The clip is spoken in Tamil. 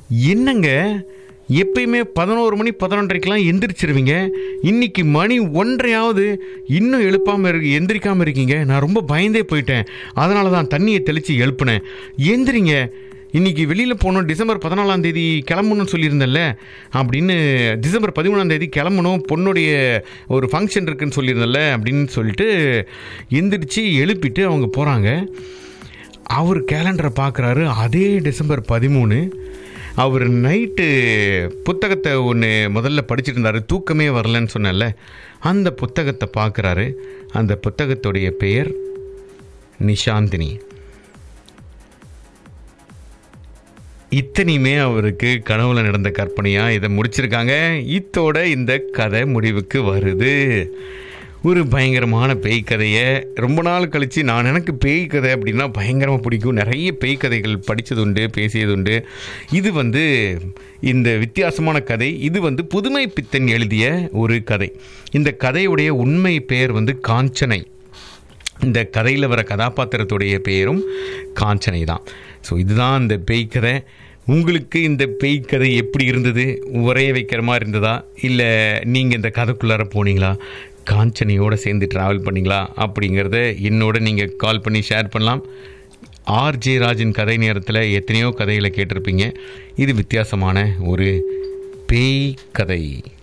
என்னங்க எப்பயுமே பதினோரு மணி பதினொன்றரைக்கெலாம் எந்திரிச்சிருவீங்க இன்னைக்கு மணி ஒன்றையாவது இன்னும் எழுப்பாமல் இருக்கு எந்திரிக்காமல் இருக்கீங்க நான் ரொம்ப பயந்தே போயிட்டேன் அதனால தான் தண்ணியை தெளித்து எழுப்புனேன் எந்திரிங்க இன்னைக்கு வெளியில் போகணும் டிசம்பர் பதினாலாம் தேதி கிளம்பணும்னு சொல்லியிருந்தேன்ல அப்படின்னு டிசம்பர் பதிமூணாம் தேதி கிளம்பணும் பொண்ணுடைய ஒரு ஃபங்க்ஷன் இருக்குன்னு சொல்லியிருந்தேன்ல அப்படின்னு சொல்லிட்டு எந்திரிச்சு எழுப்பிட்டு அவங்க போகிறாங்க அவர் கேலண்டரை பார்க்குறாரு அதே டிசம்பர் பதிமூணு அவர் நைட்டு புத்தகத்தை ஒன்று முதல்ல படிச்சுட்டு இருந்தார் தூக்கமே வரலன்னு சொன்னேன்ல அந்த புத்தகத்தை பார்க்குறாரு அந்த புத்தகத்துடைய பெயர் நிஷாந்தினி இத்தனையுமே அவருக்கு கனவுல நடந்த கற்பனையா இதை முடிச்சிருக்காங்க இத்தோட இந்த கதை முடிவுக்கு வருது ஒரு பயங்கரமான பேய் கதையை ரொம்ப நாள் கழித்து நான் எனக்கு பேய் கதை அப்படின்னா பயங்கரமாக பிடிக்கும் நிறைய பேய் கதைகள் படித்தது உண்டு பேசியது உண்டு இது வந்து இந்த வித்தியாசமான கதை இது வந்து புதுமை பித்தன் எழுதிய ஒரு கதை இந்த கதையுடைய உண்மை பெயர் வந்து காஞ்சனை இந்த கதையில் வர கதாபாத்திரத்துடைய பெயரும் காஞ்சனை தான் ஸோ இதுதான் அந்த பேய் கதை உங்களுக்கு இந்த பேய் கதை எப்படி இருந்தது உரைய வைக்கிற மாதிரி இருந்ததா இல்லை நீங்கள் இந்த கதைக்குள்ளார போனீங்களா காஞ்சனையோடு சேர்ந்து ட்ராவல் பண்ணீங்களா அப்படிங்கிறத என்னோட நீங்கள் கால் பண்ணி ஷேர் பண்ணலாம் ஆர்ஜே ராஜின் கதை நேரத்தில் எத்தனையோ கதைகளை கேட்டிருப்பீங்க இது வித்தியாசமான ஒரு பேய் கதை